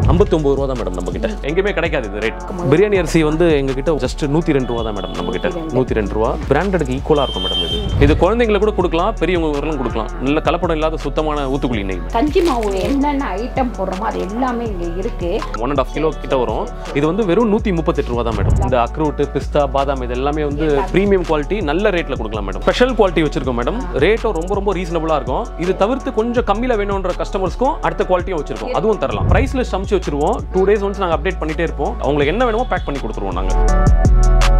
ஐம்பத்தொம்பது ரூபா தான் மேடம் நம்ம கிட்ட எங்கேயுமே கிடைக்காது இது ரேட் பிரியாணி அரிசி வந்து எங்க கிட்ட ஜஸ்ட் நூற்றி ரெண்டு ரூபா தான் மேடம் நம்ம கிட்ட நூற்றி ரெண்டு ரூபா பிராண்டடுக்கு ஈக்குவலாக இருக்கும் மேடம் இது இது குழந்தைங்களுக்கு கூட கொடுக்கலாம் பெரியவங்க வரலாம் கொடுக்கலாம் நல்ல கலப்படம் இல்லாத சுத்தமான ஊத்துக்குழி நெய் கஞ்சி மாவு என்னென்ன ஐட்டம் போடுறோமோ அது எல்லாமே இங்கே இருக்கு ஒன் அண்ட் ஆஃப் கிலோ கிட்ட வரும் இது வந்து வெறும் நூற்றி முப்பத்தெட்டு ரூபா தான் மேடம் இந்த அக்ரூட் பிஸ்தா பாதாம் இது எல்லாமே வந்து ப்ரீமியம் குவாலிட்டி நல்ல ரேட்டில் கொடுக்கலாம் மேடம் ஸ்பெஷல் குவாலிட்டி வச்சிருக்கோம் மேடம் ரேட்டும் ரொம்ப ரொம்ப ரீசனபுளாக இருக்கும் இது தவிர்த்து கொஞ்சம் கம்மியில் வேணுன்ற கஸ்டமர்ஸ்க்கும் அடுத்த குவாலிட்டியும் வச்சிருக்கோம் அதுவும் தரலாம் ப்ரைஸ் லிஸ்ட் அமுச்சு வச்சிருவோம் டூ டேஸ் ஒன்ஸ் நாங்கள் அப்டேட் பண்ணிட்டே இருப்போம் அவங்களுக்கு என்ன வேணுமோ பேக் பண்ணி கொடுத்துருவோம் நாங்கள்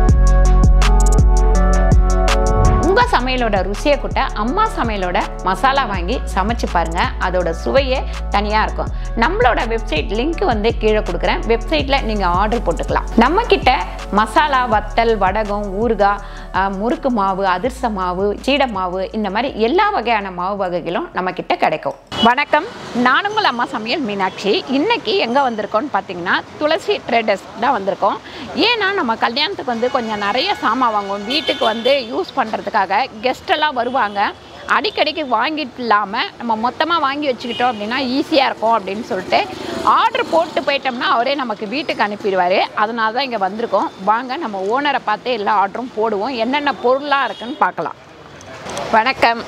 உங்க சமையலோட ருசியை கூட்ட அம்மா சமையலோட மசாலா வாங்கி சமைச்சு பாருங்க அதோட சுவையே தனியா இருக்கும் நம்மளோட வெப்சைட் லிங்க் வந்து கீழே கொடுக்குறேன் வெப்சைட்ல நீங்க ஆர்டர் போட்டுக்கலாம் நம்ம கிட்ட மசாலா வத்தல் வடகம் ஊறுகாய் அஹ், முறுக்கு மாவு அதிர்ச மாவு சீடை மாவு இந்த மாதிரி எல்லா வகையான மாவு வகைகளும் நம்ம கிட்ட கிடைக்கும் வணக்கம் நான் உங்கள் அம்மா சமையல் மீனாட்சி இன்னைக்கு எங்கே வந்திருக்கோம்னு பார்த்தீங்கன்னா துளசி ட்ரேடர்ஸ் தான் வந்திருக்கோம் ஏன்னா நம்ம கல்யாணத்துக்கு வந்து கொஞ்சம் நிறைய சாமான் வாங்குவோம் வீட்டுக்கு வந்து யூஸ் பண்ணுறதுக்காக கெஸ்ட் எல்லாம் வருவாங்க அடிக்கடிக்கு வாங்கிட்டு இல்லாமல் நம்ம மொத்தமாக வாங்கி வச்சுக்கிட்டோம் அப்படின்னா ஈஸியாக இருக்கும் அப்படின்னு சொல்லிட்டு ஆர்டர் போட்டு போயிட்டோம்னா அவரே நமக்கு வீட்டுக்கு அனுப்பிடுவார் அதனால தான் இங்கே வந்திருக்கோம் வாங்க நம்ம ஓனரை பார்த்து எல்லா ஆர்டரும் போடுவோம் என்னென்ன பொருளாக இருக்குன்னு பார்க்கலாம் வணக்கம்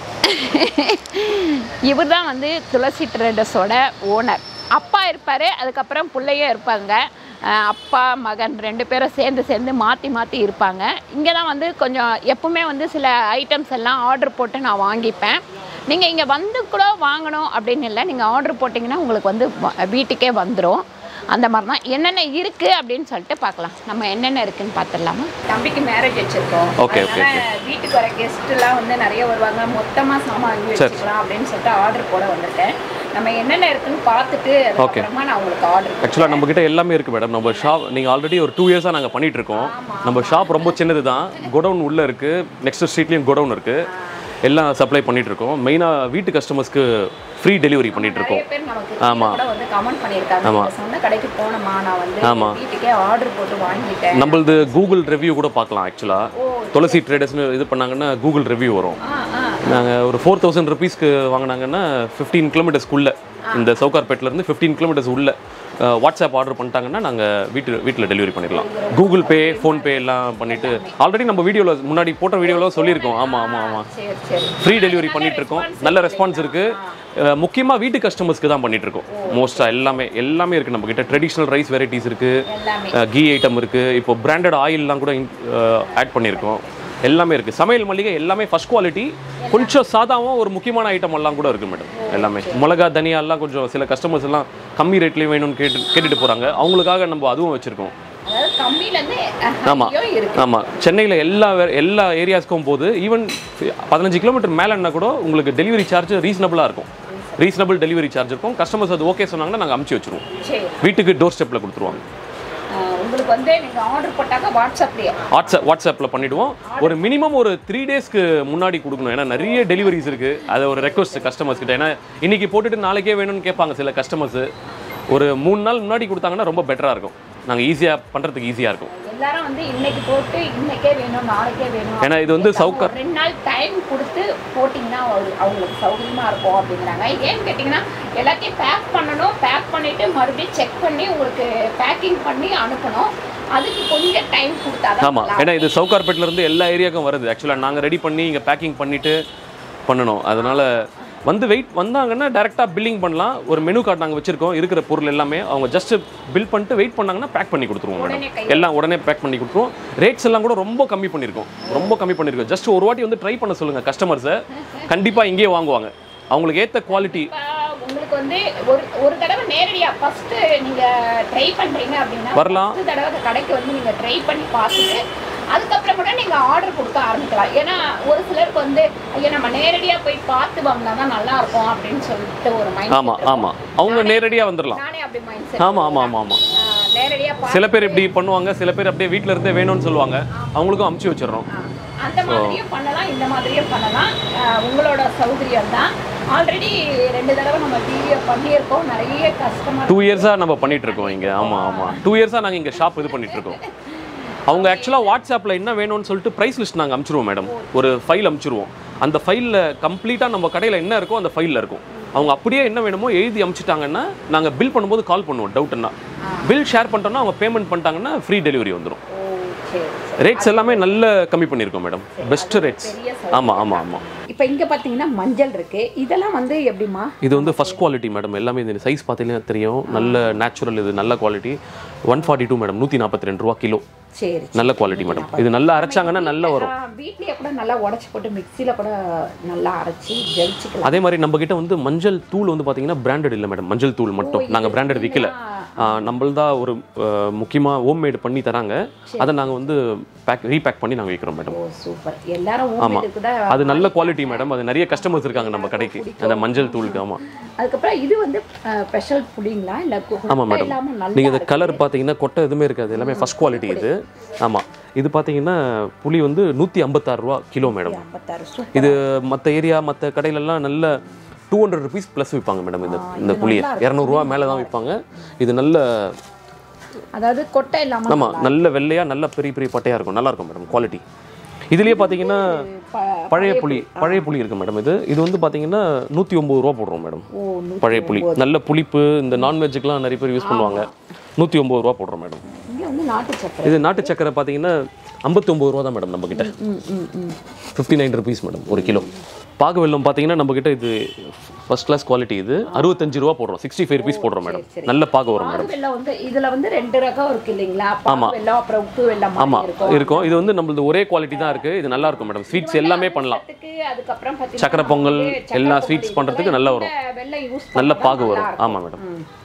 இவர் தான் வந்து துளசி ட்ரேடர்ஸோட ஓனர் அப்பா இருப்பார் அதுக்கப்புறம் பிள்ளையும் இருப்பாங்க அஹ் அப்பா மகன் ரெண்டு பேரும் சேர்ந்து சேர்ந்து மாற்றி மாற்றி இருப்பாங்க இங்கே தான் வந்து கொஞ்சம் எப்பவுமே வந்து சில ஐட்டம்ஸ் எல்லாம் ஆர்டர் போட்டு நான் வாங்கிப்பேன் நீங்கள் இங்கே வந்து கூட வாங்கணும் அப்படின்னு இல்லை நீங்கள் ஆர்டர் போட்டிங்கன்னா உங்களுக்கு வந்து வ- வீட்டுக்கே வந்துடும் அந்த மாதிரி தான் என்னென்ன இருக்குது அப்படின்னு சொல்லிட்டு பார்க்கலாம் நம்ம என்னென்ன இருக்குன்னு பார்த்துடலாமா தம்பிக்கு மேரேஜ் வச்சுருக்கோம் Okay, okay, அதனால வீட்டுக்கு வர கெஸ்ட் எல்லாம் வந்து நிறைய வருவாங்க மொத்தமா சாமான் வாங்கி சரி. வச்சுக்கலாம் அப்படின்னு சொல்லிட்டு ஆர்டர் போட வந்திருக்கேன் நம்ம என்னென்ன இருக்குன்னு பார்த்துட்டு அதுக்கப்புறமா நான் உங்களுக்கு ஆர்டர் ஆக்சுவலாக நம்ம கிட்ட எல்லாமே இருக்கு மேடம் நம்ம ஷாப் நீங்கள் ஆல்ரெடி ஒரு டூ இயர்ஸாக நாங்கள் பண்ணிட்டு இருக்கோம் நம்ம ஷாப் ரொம்ப சின்னது தான் குடவுன் உள்ளே இருக்கு நெக்ஸ்ட் ஸ்ட்ரீட்லேயும் குடவுன் இருக்கு எல்லாம் சப்ளை பண்ணிட்டு இருக்கோம் மெயினாக வீட்டு கஸ்டமர்ஸ்க்கு ஃப்ரீ டெலிவரி பண்ணிட்டு இருக்கோம் நிறைய பேர் நமக்கு ஆமா. கூட வந்து கமெண்ட் பண்ணியிருக்காங்க ஆமா. நீங்க சொன்ன கடைக்கு போனோமா நான் வந்து ஆமா. வீட்டுக்கே ஆர்டர் போட்டு வாங்கிட்டேன் நம்மளது கூகுள் ரிவ்யூ கூட பார்க்கலாம் ஆக்சுவலாக துளசி ட்ரேடர்ஸ்னு இது பண்ணாங்கன்னா கூகுள் ரிவ்யூ வரும் ஆ ஆ நாங்கள் ஒரு ஃபோர் தௌசண்ட் ருபீஸ்க்கு வாங்கினாங்கன்னா ஃபிஃப்டீன் கிலோமீட்டர்ஸ்க்குள்ளே இந்த சவுகார்பேட்லேருந்து ஃபிஃப்டீன் கிலோமீட்டர்ஸ் உள்ள அஹ், வாட்ஸ்அப் ஆர்டர் பண்ணிட்டாங்கன்னா நாங்கள் வீட்டு வீட்டில் டெலிவரி பண்ணிடலாம் கூகுள் பே ஃபோன்பே எல்லாம் பண்ணிவிட்டு ஆல்ரெடி நம்ம வீடியோவில் முன்னாடி போட்ட வீடியோவில் சொல்லியிருக்கோம் ஆமாம் ஆமாம் ஆமாம் சரி சரி ஃப்ரீ டெலிவரி பண்ணிட்டு இருக்கோம் நல்ல ரெஸ்பான்ஸ் இருக்கு அஹ், முக்கியமா வீட்டு கஸ்டமர்ஸ்க்கு தான் பண்ணிட்டு இருக்கோம் மோஸ்டா எல்லாமே எல்லாமே இருக்கு நம்ம கிட்ட ட்ரெடிஷ்னல் ரைஸ் வெரைட்டிஸ் இருக்கு எல்லாமே கீ ஐட்டம் இருக்கு இப்போ பிராண்டட் ஆயில்லாம் கூட ஆட் பண்ணியிருக்கோம் எல்லாமே இருக்கு சமையல் மல்லிகை எல்லாமே ஃபர்ஸ்ட் குவாலிட்டி கொஞ்சம் சாதாவும் ஒரு முக்கியமான ஐட்டம் எல்லாம் கூட இருக்கு மேடம் எல்லாமே மிளகா தனியா எல்லாம் கொஞ்சம் சில கஸ்டமர்ஸ் எல்லாம் கம்மி ரேட்லயும் வேணும்னு கேட்டு கேட்டுட்டு போறாங்க அவங்களுக்காக நம்ம அதுவும் வச்சிருக்கோம் அதாவது கம்மியில இருந்து ஆமா. ஹையும் இருக்கு ஆமாம் சென்னையில் எல்லா வே- எல்லா ஏரியாஸ்க்கும் போது ஈவன் பதினஞ்சு கிலோமீட்டர் மேலேன்னா கூட உங்களுக்கு டெலிவரி சார்ஜ் ரீசனபிளாக இருக்கும் ரீசனபிள் டெலிவரி சார்ஜ் இருக்கும் கஸ்டமர்ஸ் அது ஓகே சொன்னாங்கன்னா நாங்கள் அமுச்சு வச்சிருவோம் சரி வீட்டுக்கு டோர் ஸ்டெப்பில் கொடுத்துருவாங்க ஆ, உங்களுக்கு வந்து நீங்க ஆர்டர் போட்டாக்க வாட்ஸ்அப்லயே வாட்ஸ்அப் வாட்ஸ்அப்பில் பண்ணிவிடுவோம் ஒரு மினிமம் ஒரு த்ரீ டேஸ்க்கு முன்னாடி கொடுக்கணும் ஏன்னா நிறைய டெலிவரிஸ் இருக்குது அது ஒரு ரெக்வஸ்ட் கஸ்டமர்ஸ் கிட்ட ஏன்னா இன்னைக்கு போட்டுட்டு நாளைக்கே வேணும்னு கேட்பாங்க சில கஸ்டமர்ஸ் ஒரு மூணு நாள் முன்னாடி கொடுத்தாங்கன்னா ரொம்ப பெட்டராக இருக்கும் நாங்கள் ஈஸியாக பண்ணுறதுக்கு ஈஸியாக இருக்கும் எல்லாரும் வந்து இன்னைக்கு போட்டு இன்னைக்கே வேணும் நாளைக்கே வேணும் ஏன்னா இது வந்து கேட்காம சவுக்கா- ஒரு ரெண்டு நாள் டைம் கொடுத்து போட்டிங்கன்னா அவரு- அவங்களுக்கு சௌகரியமா இருக்கும் அப்படிங்கிறாங்க ஏன்னு கேட்டிங்கன்னா எல்லாத்தையும் பேக் பண்ணணும் பேக் பண்ணிட்டு மறுபடியும் செக் பண்ணி உங்களுக்கு பேக்கிங் பண்ணி அனுப்பணும் அதுக்கு கொஞ்சம் டைம் கொடுத்தாதான் ஆமாம் நல்லா ஏன்னா இது சவுகார்பேட்ல இருந்து எல்லா ஏரியாவுக்கும் வருது ஆக்சுவலாக நாங்கள் ரெடி பண்ணி இங்கே பேக்கிங் பண்ணிட்டு பண்ணணும் அதனால வந்து வெயிட் வந்தாங்கன்னா டேரெக்டாக பில்லிங் பண்ணலாம் ஒரு மெனு கார்டு நாங்கள் வச்சிருக்கோம் இருக்கிற பொருள் எல்லாமே அவங்க ஜஸ்ட் பில் பண்ணிட்டு வெயிட் பண்ணாங்கன்னா பேக் பண்ணி கொடுத்துருவோம் உடனே மேடம் கையில. எல்லாம் உடனே பேக் பண்ணி கொடுத்துருவோம் ரேட்ஸ் எல்லாம் கூட ரொம்ப கம்மி பண்ணியிருக்கோம் ரொம்ப கம்மி பண்ணியிருக்கோம் ஜஸ்ட் ஒரு வாட்டி வந்து ட்ரை பண்ண சொல்லுங்கள் கஸ்டமர்ஸை கண்டிப்பாக இங்கேயே வாங்குவாங்க அவங்களுக்கு ஏற்ற குவாலிட்டி இப்ப உங்களுக்கு வந்து ஒரு ஒரு தடவை நேரடியா ஃபர்ஸ்ட் நீங்க ட்ரை பண்றீங்க அப்படின்னா வரலாம். first தடவை அந்த கடைக்கு வந்து நீங்க ட்ரை பண்ணி பார்த்துட்டு அதுக்கப்புறம் கூட நீங்க ஆர்டர் கொடுக்க ஆரம்பிக்கலாம் ஏன்னா ஒரு சிலருக்கு வந்து ஐயோ நம்ம நேரடியா போய் பார்த்து வாங்கினா தான் நல்லா இருக்கும் அப்படின்னு சொல்லிட்டு ஒரு மைண்ட் ஆமாம் ஆமாம் அவங்க நேரடியாக வந்துடலாம் நானே அப்படி மைண்ட் செட் ஆமாம் ஆமாம் ஆமாம் ஆமாம் நேரடியா பார்த்து சில பேர் இப்படி பண்ணுவாங்க சில பேர் அப்படியே வீட்டில் இருந்தே வேணும்னு சொல்லுவாங்க அவங்களுக்கும் அமுச்சு வச்சிடுறோம் ஆ, அந்த மாதிரியும் பண்ணலாம் இந்த மாதிரியும் பண்ணலாம் ஆ, உங்களோட சௌகரியம் தான் ஆல்ரெடி ரெண்டு தடவை நம்ம வீடியோ பண்ணியிருக்கோம் நிறைய கஸ்டமர் டூ இயர்ஸாக நம்ம பண்ணிட்டு இருக்கோம் இங்கே ஆமாம் ஆமாம் டூ இயர்ஸாக நாங்கள் இங்கே ஷாப் இது பண்ணிட்டு இருக்கோம் அவங்க ஆக்சுவலாக வாட்ஸ்அப்பில் என்ன வேணும்னு சொல்லிட்டு ப்ரைஸ் லிஸ்ட் நாங்கள் அமுச்சிருவோம் மேடம் ஒரு ஃபைல் அமுச்சிருவோம் அந்த ஃபைலில் கம்ப்ளீட்டாக நம்ம கடையில் என்ன இருக்கோ அந்த ஃபைலில் இருக்கும் அவங்க அப்படியே என்ன வேணுமோ எழுதி அனுப்பிச்சிட்டாங்கன்னா நாங்கள் பில் பண்ணும்போது கால் பண்ணுவோம் டவுட்னா பில் ஷேர் பண்ணிட்டோம்னா அவங்க பேமெண்ட் பண்ணிட்டாங்கன்னா ஃப்ரீ டெலிவரி வந்துடும் ஓ சரி ரேட்ஸ் எல்லாமே நல்ல கம்மி பண்ணியிருக்கோம் மேடம் பெஸ்ட் ரேட்ஸ் பெரிய ஆமாம் ஆமாம் ஆமாம் இப்போ இங்க பாத்தீங்கன்னா மஞ்சள் இருக்கு இதெல்லாம் வந்து எப்படிமா இது வந்து ஃபர்ஸ்ட் குவாலிட்டி மேடம் எல்லாமே இந்த சைஸ் பார்த்தீங்கன்னா தெரியும் நல்ல நேச்சுரல் இது நல்ல quality one forty two madam நூற்றி நாற்பத்தி ரெண்டு ரூபா கிலோ சரி நல்ல குவாலிட்டி மேடம் இது நல்லா அரைச்சாங்கன்னா நல்லா வரும் ஆ, வீட்லயே கூட நல்லா உடைச்சு போட்டு மிக்ஸில கூட நல்லா அரைச்சி ஜெயிச்சுக்கலாம் அதே மாதிரி நம்ம கிட்ட வந்து மஞ்சள் தூள் வந்து பார்த்தீங்கன்னா பிராண்டட் இல்லை மேடம் மஞ்சள் தூள் மட்டும் நாங்கள் பிராண்டட் விற்கல நம்மள்தான் ஒரு முக்கியமாக ஹோம்மேட் பண்ணி தராங்க அதை நாங்கள் வந்து பேக் ரீபேக் பண்ணி நாங்கள் விற்கிறோம் மேடம் ஓ சூப்பர் எல்லாரும் ஹோம்மேடுக்கு தான் அது நல்ல குவாலிட்டி மேடம் அது நிறைய கஸ்டமர்ஸ் இருக்காங்க நம்ம கடைக்கு அந்த மஞ்சள் தூளுக்கு ஆமாம் அதுக்கப்புறம் இது வந்து ஸ்பெஷல் புடிங்களா இல்ல ஆமாம் மேடம் இல்லாம நல்லா நீங்கள் இந்த கலர் பார்த்தீங்கன்னா கொட்டை எதுவுமே இருக்காது எல்லாமே ஃபர்ஸ்ட் குவாலிட்டி இது ஆமாம் இது பார்த்தீங்கன்னா புளி வந்து நூற்றி ஐம்பத்தாறு ரூபா கிலோ மேடம் ஐம்பத்தாறு சூப்பர் இது மற்ற ஏரியா மற்ற கடையிலலாம் நல்ல டூ ஹண்ட்ரட் ருபீஸ் ப்ளஸ் விற்பாங்க மேடம் இந்த இந்த புளியை இரநூறுவா மேலே தான் விற்பாங்க இது நல்ல அதாவது கொட்டை இல்லாம ஆமாம் நல்ல வெள்ளையாக நல்ல பெரிய பெரிய பட்டையாக இருக்கும் நல்லா இருக்கும் மேடம் குவாலிட்டி இதுலேயே பார்த்தீங்கன்னா ப- பழைய புளி பழைய புளி இருக்கு மேடம் இது இது வந்து பார்த்தீங்கன்னா நூற்றி ஒம்பது ரூபா போடுறோம் மேடம் ஓ நூ- பழைய புளி நல்ல புளிப்பு இந்த நான்வெஜ்ஜுக்கெலாம் நிறைய பேர் யூஸ் பண்ணுவாங்க நூற்றி ஒம்பது ரூபா போடுறோம் மேடம் இங்க வந்து நாட்டு சக்கரை இது நாட்டு சக்கரை பார்த்தீங்கன்னா ஐம்பத்தி ஒம்பது ரூபா தான் மேடம் நம்மக்கிட்ட ம் ம் ம் ஃபிஃப்டி நைன் ருபீஸ் மேடம் ஒரு கிலோ பாகு வெல்லம் பார்த்தீங்கன்னா நம்மக்கிட்ட இது ஃபர்ஸ்ட் கிளாஸ் குவாலிட்டி இது அறுபத்தஞ்சு ரூபா போடுறோம் சிக்ஸ்டி ஃபைவ் ருபீஸ் போடுறோம் மேடம் நல்ல பாகு வரும் மேடம் பாகு வெல்லம் வந்து இதுல வந்து ரெண்டு ரகம் இருக்கு இல்லைங்களா பாகு வெல்லம் அப்புறம் உப்பு வெல்லம் மாதிரி ஆமாம் இருக்கும் இருக்கும் இது வந்து நம்மளது ஒரே குவாலிட்டி தான் இருக்குது இது நல்லா இருக்கும் மேடம் ஸ்வீட்ஸ் எல்லாமே பண்ணலாம் அதுக்கு அதுக்கப்புறம் பாத்தீங்கன்னா சக்கரை பொங்கல் சக்கரை எல்லா பொங்கல் ஸ்வீட்ஸ் பண்ணுறதுக்கு நல்லா வரும் இந்த வெல்லம் யூஸ் நல்ல பாகு வரும் ஆமாம் மேடம்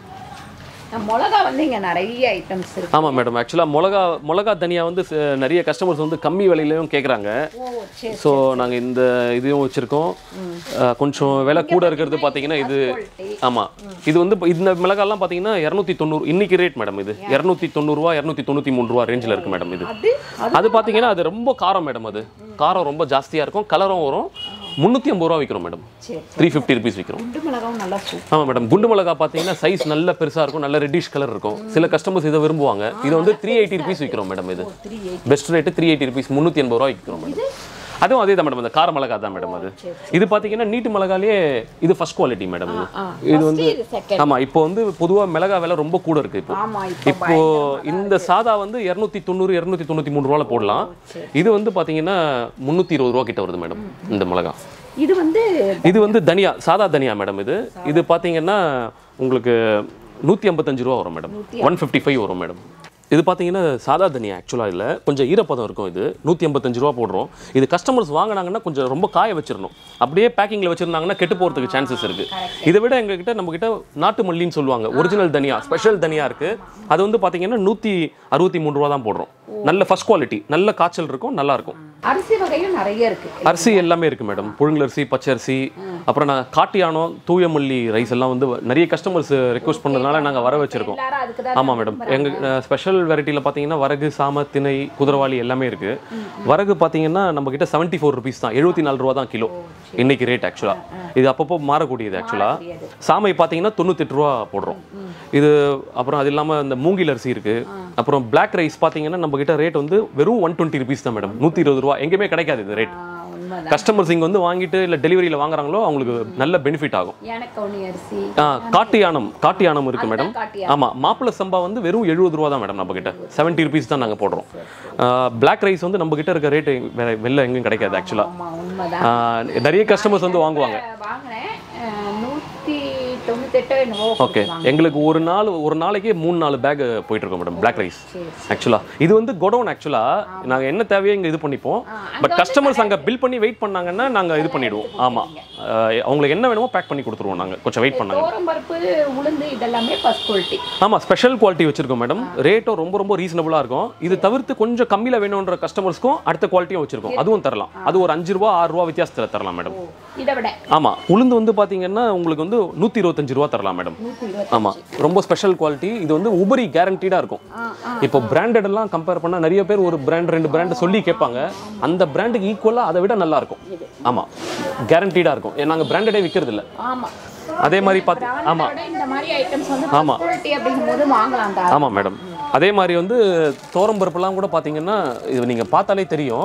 மிளகா வந்து இங்க நிறைய ஐட்டம்ஸ் இருக்கு ஆமாம் மேடம் ஆக்சுவலாக மிளகா மிளகா தனியா வந்து ச- நிறைய கஸ்டமர்ஸ் வந்து கம்மி விலையிலையும் கேட்குறாங்க ஓ சரி ஸோ நாங்கள் இந்த இதையும் வச்சுருக்கோம் கொஞ்சம் விலை கூட இருக்கிறது பார்த்தீங்கன்னா இது quality. ஆமாம் இது வந்து இப்ப இந்த மிளகாலாம் பார்த்தீங்கன்னா இரநூத்தி தொண்ணூறு இன்னைக்கு ரேட் மேடம் இது இரநூத்தி தொண்ணூறுரூவா இரநூத்தி தொண்ணூற்றி மூணு ரூபா ரேஞ்சில் இருக்குது மேடம் இது அது அது பார்த்தீங்கன்னா அது ரொம்ப காரம் மேடம் அது காரம் ரொம்ப ஜாஸ்தியாக இருக்கும் கலரும் வரும் முந்நூற்றி ஐம்பது ரூபா விற்கிறோம் மேடம் சரி த்ரீ ஃபிஃப்டி ருபீஸ் விற்கிறோம் குண்டு மிளகாவும் நல்லா சூப்பர் ஆமாம் மேடம் குண்டு மிளகா பார்த்தீங்கன்னா சைஸ் நல்ல பெருசாக இருக்கும் நல்ல ரெட்டிஷ் கலர் இருக்கும் சில கஸ்டமர்ஸ் இதை விரும்புவாங்க இது வந்து த்ரீ எயிட்டி ருபீஸ் விற்கிறோம் மேடம் இது three eight best rate three eighty rupees முந்நூற்றி எண்பது ரூபா விற்கிறோம் மேடம் அதுவும் அதே தான் மேடம் அந்த கார மிளகா தான் மேடம் அது இது பார்த்தீங்கன்னா நீட்டு மிளகாலேயே இது ஃபர்ஸ்ட் குவாலிட்டி மேடம் இது இது வந்து இது செகண்ட் ஆமாம் இப்போ வந்து பொதுவாக மிளகா விலை ரொம்ப கூட இருக்குது இப்போ ஆமா இப்போ இப்போ இந்த சாதா வந்து இரநூத்தி தொண்ணூறு இரநூத்தி தொண்ணூற்றி மூணு ரூபால போடலாம் இது வந்து பார்த்தீங்கன்னா முந்நூற்றி இருபது ரூபா கிட்ட வருது மேடம் இந்த மிளகா இது வந்து இது வந்து தனியா சாதா தனியா மேடம் இது இது பார்த்தீங்கன்னா உங்களுக்கு நூற்றி ஐம்பத்தஞ்சு ரூபா வரும் மேடம் ஒன் ஃபிஃப்டி ஃபைவ் வரும் மேடம் இது பார்த்தீங்கன்னா சாதா தனியா ஆக்சுவலாக இல்லை கொஞ்சம் ஈரப்பதம் இருக்கும் இது நூற்றி ஐம்பத்தஞ்சு ரூபா போடுறோம் இது கஸ்டமர்ஸ் வாங்கினாங்கன்னா கொஞ்சம் ரொம்ப காய வச்சிடணும் அப்படியே பேக்கிங்கில் வச்சிருந்தாங்கன்னா கெட்டு போகிறதுக்கு சான்சஸ் இருக்குது இதை விட எங்ககிட்ட நம்மக்கிட்ட நாட்டு மல்லின்னு சொல்லுவாங்க ஒரிஜினல் தனியா ஸ்பெஷல் தனியா இருக்குது அது வந்து பார்த்தீங்கன்னா நூற்றி அறுபத்தி மூணு ரூபா தான் போடுறோம் நல்ல ஃபர்ஸ்ட் குவாலிட்டி நல்ல காய்ச்சல் இருக்கும் நல்லா இருக்கும் அரிசி வகையும் நிறைய இருக்கு அரிசி எல்லாமே இருக்கு மேடம் புழுங்கலரிசி பச்சரிசி அப்புறம் நான் காட்டியானம் தூய மல்லி ரைஸ் எல்லாம் வந்து நிறைய கஸ்டமர்ஸ் ரெக்வஸ்ட் பண்ணதுனால நாங்கள் வர வச்சிருக்கோம் எல்லாரும் அதுக்கு தான் ஆமாம் மேடம் எங்கள் ஸ்பெஷல் வெரைட்டியில் பார்த்தீங்கன்னா வரகு சாம திணை குதிரவாளி எல்லாமே இருக்கு வரகு பார்த்தீங்கன்னா நம்ம கிட்ட செவன்ட்டி ஃபோர் ருபீஸ் தான் எழுபத்தி நாலு ரூபா தான் கிலோ இன்னைக்கு ரேட் ஆக்சுவலாக இது அப்பப்போ மாறக்கூடியது ஆக்சுவலாக சாமை பார்த்தீங்கன்னா தொண்ணூத்தெட்டு ரூபா போடுறோம் இது அப்புறம் அது இல்லாமல் இந்த மூங்கில் அரிசி இருக்கு அப்புறம் பிளாக் ரைஸ் பார்த்தீங்கன்னா நம்ம கிட்ட ரேட் வந்து வெறும் ஒன் டுவெண்ட்டி ருபீஸ் தான் மேடம் நூற்றி இருபது ரூபா எங்கேயுமே கிடைக்காது இந்த ரேட் ஆ, உண்மைதான் கஸ்டமர்ஸ் இங்கே வந்து வாங்கிட்டு இல்லை டெலிவரியில் வாங்குறாங்களோ அவங்களுக்கு நல்ல பெனிஃபிட் ஆகும் ஏனக்கவுனி அரிசி ஆ, காட்டு யானம் காட்டு யானம் இருக்கு மேடம் காட்டு ஆமா மாப்பிள சம்பா வந்து வெறும் எழுபது ரூபா தான் மேடம் நம்ம கிட்ட செவன்ட்டி ருபீஸ் தான் நாங்க போடுறோம் பிளாக் ரைஸ் வந்து நம்ம கிட்ட இருக்க ரேட்டு வேற வெளில எங்கேயும் கிடைக்காது ஆக்சுவலா ஆமா உண்மைதான் நிறைய கஸ்டமர்ஸ் வந்து வாங்குவாங்க வாங்கினேன் அஹ், நூத்தி தொண்ணூத்தெட்டு என்னவோ ஓகே எங்களுக்கு ஒரு நாள் ஒரு நாளைக்கு மூணு நாலு பேக் போயிட்டு இருக்கோம் மேடம் பிளாக் ரைஸ் சரி ஆக்சுவலா இது வந்து குடோன் ஆக்சுவலா நாங்க என்ன தேவையோ இங்க இது பண்ணிப்போம் பட் கஸ்டமர்ஸ் அங்க பில் பண்ணி வெயிட் பண்ணாங்கன்னா நாங்க இது பண்ணிடுவோம் ஆமா அஹ், அவங்களுக்கு என்ன வேணுமோ பேக் பண்ணி கொடுத்துருவோம் நாங்க கொஞ்சம் வெயிட் பண்ணாங்க தோரம் பருப்பு உளுந்து இதெல்லாமே ஃபர்ஸ்ட் குவாலிட்டி ஆமா ஸ்பெஷல் குவாலிட்டி வச்சிருக்கோம் மேடம் ரேட்டும் ரொம்ப ரொம்ப ரீசனபிளா இருக்கும் இது தவிர்த்து கொஞ்சம் கம்மியில வேணுன்ற கஸ்டமர்ஸ்க்கும் அடுத்த குவாலிட்டியும் வச்சிருக்கோம் அதுவும் தரலாம் அது ஒரு அஞ்சு ரூபா ஆறு ரூபா வித்தியாசத்துல தரலாம் மேடம் இதை விட ஆமா உளுந்து வந்து பாத்தீங்கன்னா உங்களுக்கு வந்து நூத்தி இருபத்தஞ்சு ரூபா தரலாம் மேடம் நூத்தி இருபது ஆமா ரொம்ப ஸ்பெஷல் குவாலிட்டி இது வந்து உபரி கேரண்டீடா இருக்கும் ஆ, ஆ. இப்போ பிராண்டட் எல்லாம் கம்பேர் பண்ணா நிறைய பேர் ஒரு பிராண்ட் ரெண்டு பிராண்ட் சொல்லி கேட்பாங்க அந்த பிராண்டுக்கு ஈக்குவலா அதை விட நல்லா இருக்கும் ஆமா கேரண்டீடா இருக்கும் ஏன்னா நாங்க பிராண்டடே விக்கிறது இல்ல ஆமா அதே மாதிரி பார்த்து ஆமா அதோட இந்த மாதிரி ஐட்டம்ஸ் வந்து ஆமா. குவாலிட்டி அப்படிங்கும்போது வாங்கலாம் தான் ஆமா மேடம் அதே மாதிரி வந்து தோரம் பருப்புலாம் கூட பாத்தீங்கன்னா இது நீங்க பார்த்தாலே தெரியும் ஆமா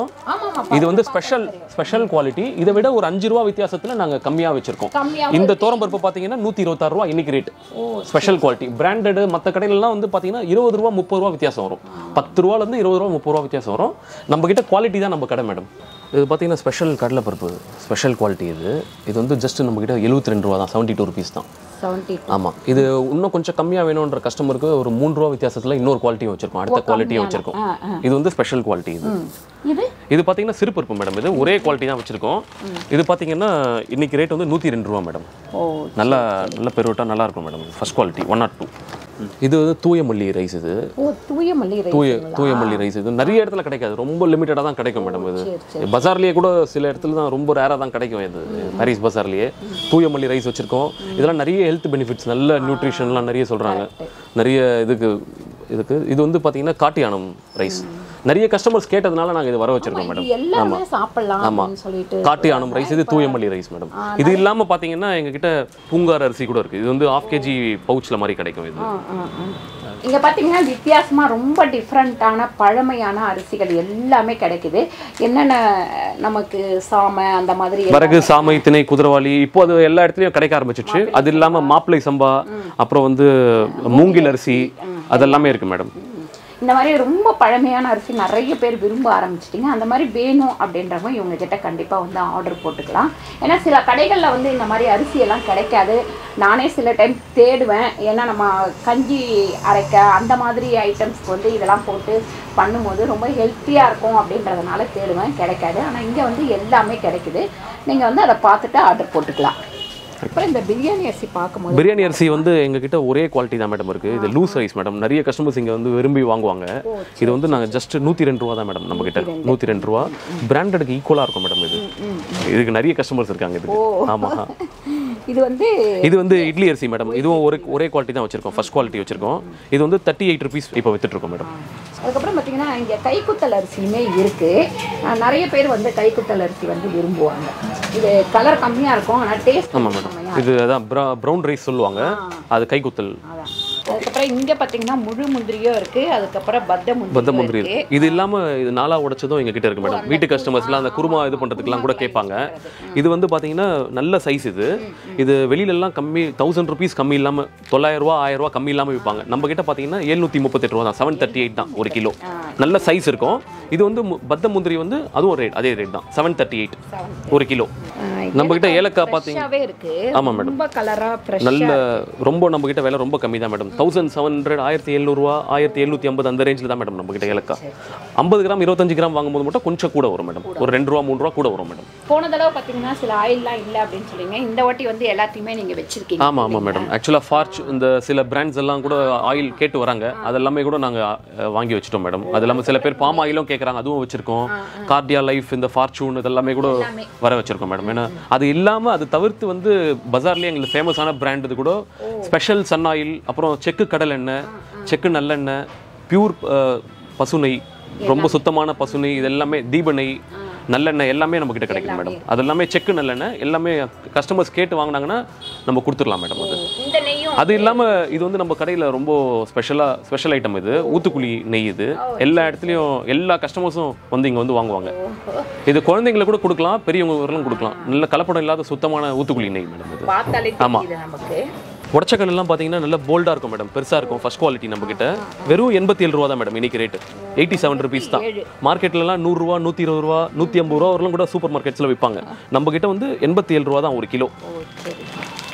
சொல்லுங்கப்பா இது வந்து ஸ்பெஷல் ஸ்பெஷல் குவாலிட்டி இதை விட ஒரு அஞ்சு ரூபா வித்தியாசத்துல நாங்க கம்மியா வச்சிருக்கோம் கம்மியா இந்த தோரம்பருப்பு பாத்தீங்கன்னா நூத்தி இருபத்தாறு ரூபா இன்னைக்கு ரேட் ஸ்பெஷல் குவாலிட்டி பிராண்டட் மத்த கடையிலலாம் வந்து பாத்தீங்கன்னா இருபது ரூபா முப்பது ரூபா வித்தியாசம் வரும் பத்து ரூபால இருந்து இருபது ரூபா முப்பது ரூபா வித்தியாசம் வரும் நம்ம கிட்ட குவாலிட்டி தான் நம்ம கடை மேடம் இது பார்த்தீங்கன்னா ஸ்பெஷல் கடலைப்பருப்பு ஸ்பெஷல் குவாலிட்டி இது இது வந்து ஜஸ்ட் நம்ம கிட்ட எழுபத்தி ரெண்டு ரூபா தான் செவன்ட்டி டூ ருபீஸ் தான் செவன்ட்டி ஆமாம் இது இன்னும் கொஞ்சம் கம்மியாக வேணுன்ற கஸ்டமருக்கு ஒரு மூணு ரூபா வித்தியாசத்தில் இன்னொரு குவாலிட்டியும் வச்சிருக்கோம் அடுத்த குவாலிட்டியும் வச்சிருக்கோம் இது வந்து ஸ்பெஷல் குவாலிட்டி இது இது இது பார்த்தீங்கன்னா சிறுபருப்பு மேடம் இது ஒரே குவாலிட்டி தான் வச்சிருக்கோம் இது பார்த்தீங்கன்னா இன்னைக்கு ரேட் வந்து நூற்றி ரெண்டு ரூபா மேடம் ஓ நல்லா நல்ல பெருவிட்டா நல்லா இருக்கும் madam first quality one not two இது வந்து தூய மல்லி ரைஸ் இது ஓ தூய மல்லி ரைஸ் தூய தூய மல்லி ரைஸ் இது நிறைய இடத்துல கிடைக்காது ரொம்ப லிமிட்டடாக தான் கிடைக்கும் மேடம் இது பஜார்லேயே கூட சில இடத்துல தான் ரொம்ப ரேராக தான் கிடைக்கும் இது ஹரிஸ் பஜார்லேயே தூய மல்லி ரைஸ் வச்சிருக்கோம் இதெல்லாம் நிறைய ஹெல்த் பெனிஃபிட்ஸ் நல்ல நியூட்ரிஷன்லாம் நிறைய சொல்கிறாங்க நிறைய இதுக்கு இதுக்கு இது வந்து பார்த்தீங்கன்னா காட்டியானம் ரைஸ் நிறைய கஸ்டமர்ஸ் கேட்டதுனால நாங்கள் இது வர வச்சிருக்கோம் மேடம் இது எல்லாமே சாப்பிடலாம் அப்படின்னு சொல்லிட்டு காட்டியானம் ரைஸ் இது தூயமல்லி ரைஸ் மேடம் இது இல்லாம பாத்தீங்கன்னா எங்ககிட்ட பூங்கார் அரிசி கூட இருக்கு இது வந்து ஆஃப் கேஜி பவுச்ல மாதிரி கிடைக்கும் இது ஆ, ஆ, ஆ. இங்க பாத்தீங்கன்னா வித்தியாசமா ரொம்ப டிஃப்ரெண்ட்டான பழமையான அரிசிகள் எல்லாமே கிடைக்குது என்னென்ன நமக்கு சாமை அந்த மாதிரி வரகு சாமை திணை குதிரவாளி இப்போ அது எல்லா இடத்துலயும் கிடைக்க ஆரம்பிச்சிச்சு அது இல்லாம மாப்பிளை சம்பா அப்புறம் வந்து மூங்கில் அரிசி அதெல்லாமே இருக்கு மேடம் இந்த மாதிரி ரொம்ப பழமையான அரிசி நிறைய பேர் விரும்ப ஆரம்பிச்சிட்டிங்க அந்த மாதிரி வேணும் அப்படின்றவங்க இவங்க கிட்ட கண்டிப்பாக வந்து ஆர்டர் போட்டுக்கலாம் ஏன்னா சில கடைகளில் வந்து இந்த மாதிரி அரிசி எல்லாம் கிடைக்காது நானே சில டைம் தேடுவேன் ஏன்னா நம்ம கஞ்சி அரைக்க அந்த மாதிரி ஐட்டம்ஸ்க்கு வந்து இதெல்லாம் போட்டு பண்ணும்போது ரொம்ப ஹெல்த்தியாக இருக்கும் அப்படின்றதுனால தேடுவேன் கிடைக்காது ஆனால் இங்கே வந்து எல்லாமே கிடைக்குது நீங்கள் வந்து அதை பார்த்துட்டு ஆர்டர் போட்டுக்கலாம் அப்புறம் இந்த பிரியாணி அரிசி பார்க்கும்போது பிரியாணி அரிசி வந்து எங்ககிட்ட ஒரே குவாலிட்டி தான் மேடம் இருக்கு இது லூஸ் ரைஸ் மேடம் நிறைய கஸ்டமர்ஸ் இங்க வந்து விரும்பி வாங்குவாங்க இது வந்து நாங்க ஜஸ்ட் நூத்தி ரெண்டு ரூபா தான் மேடம் நம்ம கிட்ட நூத்தி ரெண்டு ரூபா பிராண்டடுக்கு ஈக்குவலா இருக்கும் மேடம் இது இதுக்கு நிறைய கஸ்டமர்ஸ் இருக்காங்க இதுக்கு ஆமா இது வந்து இது வந்து இட்லி அரிசி மேடம் இதுவும் ஒரே ஒரே குவாலிட்டி தான் வச்சிருக்கோம் ஃபர்ஸ்ட் குவாலிட்டி வச்சிருக்கோம் இது வந்து தேர்ட்டி எயிட் ருபீஸ் இப்போ வித்துட்டு இருக்கோம் மேடம் அதுக்கப்புறம் பார்த்தீங்கன்னா இங்கே கைக்குத்தல் அரிசியுமே இருக்குது நிறைய பேர் வந்து கைக்குத்தல் அரிசி வந்து விரும்புவாங்க இது கலர் கம்மியாக இருக்கும் ஆனால் டேஸ்ட் ஆமாம் மேடம் இது அதான் ப்ரௌன் ரைஸ் சொல்லுவாங்க அது கைக்குத்தல் அதான் அதுக்கப்புறம் இங்கே பார்த்தீங்கன்னா முழு முந்திரியும் இருக்குது அதுக்கப்புறம் பத்த பத்த முந்திரி முந்திரி இருக்கு இருக்கு. இது இல்லாம இது நாலா உடைச்சதும் எங்க கிட்ட இருக்கு மேடம் வீட்டு கஸ்டமர்ஸ்லாம் அந்த குருமா இது பண்றதுக்குலாம் கூட கேட்பாங்க இது வந்து பாத்தீங்கன்னா நல்ல சைஸ் இது இது வெளியில எல்லாம் கம்மி தௌசண்ட் ருபீஸ் கம்மி இல்லாம தொள்ளாயிரம் ரூபா ஆயிரம் ரூபா கம்மி இல்லாம விற்பாங்க நம்ம கிட்ட பாத்தீங்கன்னா எழுநூத்தி முப்பத்தெட்டு ரூபா தான் செவன் தேர்ட்டி எயிட் தான் ஒரு கிலோ நல்ல சைஸ் இருக்கும் இது வந்து மு- பத்த முந்திரி வந்து அதுவும் ரேட் அதே ரேட் தான் செவன் தேர்ட்டி எயிட் ஒரு கிலோ நம்ம கிட்ட ஏலக்காய் பாத்தீங்க ஃப்ரெஷ்ஷாகவே இருக்குது ஆமா மேடம் ரொம்ப கலராக ஃப்ரெஷ் நல்ல ரொம்ப நம்ம கிட்ட விலை ரொம்ப கம்மி தான் மேடம் தௌசண்ட் செவன் ஹண்ட்ரட் ஆயிரத்தி எழுநூறுவா ஆயிரத்தி எழுநூத்தி ஐம்பது அந்த ரேஞ்சில் தான் மேடம் நம்ம கிட்ட ஏலக்காய் ஐம்பது கிராம் இருபத்தஞ்சு கிராம் வாங்கும்போது மட்டும் கொஞ்சம் கூட வரும் மேடம் ஒரு ரெண்டு ரூபா மூணு ரூபா கூட வரும் மேடம் போன தடவை பார்த்தீங்கன்னா சில ஆயில்லாம் இல்லை அப்படின்னு சொல்லிங்க இந்த வாட்டி வந்து எல்லாத்தையுமே நீங்கள் வச்சிருக்கீங்க ஆமா ஆமா மேடம் ஆக்சுவலாக ஃபார்ச் இந்த சில பிராண்ட்ஸ் எல்லாம் கூட ஆயில் கேட்டு வராங்க அதெல்லாமே கூட நாங்க அஹ், வாங்கி வச்சிட்டோம் மேடம் அது இல்லாமல் சில பேர் பாம் ஆயிலும் கேட்குறாங்க அதுவும் வச்சிருக்கோம் கார்டியா லைஃப் இந்த ஃபார்ச்சூன் இதெல்லாமே கூட வர வச்சிருக்கோம் மேடம் ஏன்னா அது இல்லாம அது தவிர்த்து வந்து பஜார்லேயே எங்களுக்கு ஃபேமஸான பிராண்ட் இது கூட ஸ்பெஷல் சன் ஆயில் அப்புறம் செக்கு கடல் எண்ணெய் செக்கு நல்லெண்ணெய் பியூர் பசு நெய் ரொம்ப சுத்தமான பசு நெய் இது எல்லாமே தீப நெய் நல்லெண்ணெய் எல்லாமே நம்ம கிட்ட கிடைக்கும் மேடம் அது எல்லாமே செக்கு நல்லெண்ணெய் எல்லாமே கஸ்டமர்ஸ் கேட்டு வாங்குனாங்கன்னா நம்ம கொடுத்துடலாம் மேடம் அது இந்த நெய்யும் அது இல்லாம இது வந்து நம்ம கடையில ரொம்ப ஸ்பெஷலா ஸ்பெஷல் ஐட்டம் இது ஊத்துக்குழி நெய் இது எல்லா இடத்துலயும் எல்லா கஸ்டமர்ஸும் வந்து இங்க வந்து வாங்குவாங்க இது குழந்தைங்களுக்கு கூட கொடுக்கலாம் பெரியவங்க வரலாம் கொடுக்கலாம் நல்ல கலப்படம் இல்லாத சுத்தமான ஊத்துக்குழி நெய் மேடம் இது பார்த்தாலே ஆமா. தெரியுது நமக்கு உடச்சக்கல் எல்லாம் பார்த்தீங்கன்னா நல்ல போல்டாக இருக்கும் மேடம் பெருசாக இருக்கும் ஃபர்ஸ்ட் குவாலிட்டி நம்ம கிட்ட வெறும் எண்பத்தி ஏழு ரூபா தான் மேடம் இன்னைக்கு ரேட்டு எயிட்டி செவன் ருபீஸ் தான் மார்க்கெட்லலாம் நூறுரூவா நூற்றி இருபது ரூபா நூற்றி ஐம்பது ரூபா வரலாம் கூட சூப்பர் மார்க்கெட்ஸில் விற்பாங்க நம்ம கிட்ட வந்து எண்பத்தி ஏழு ரூபா தான் ஒரு கிலோ ஓ சரி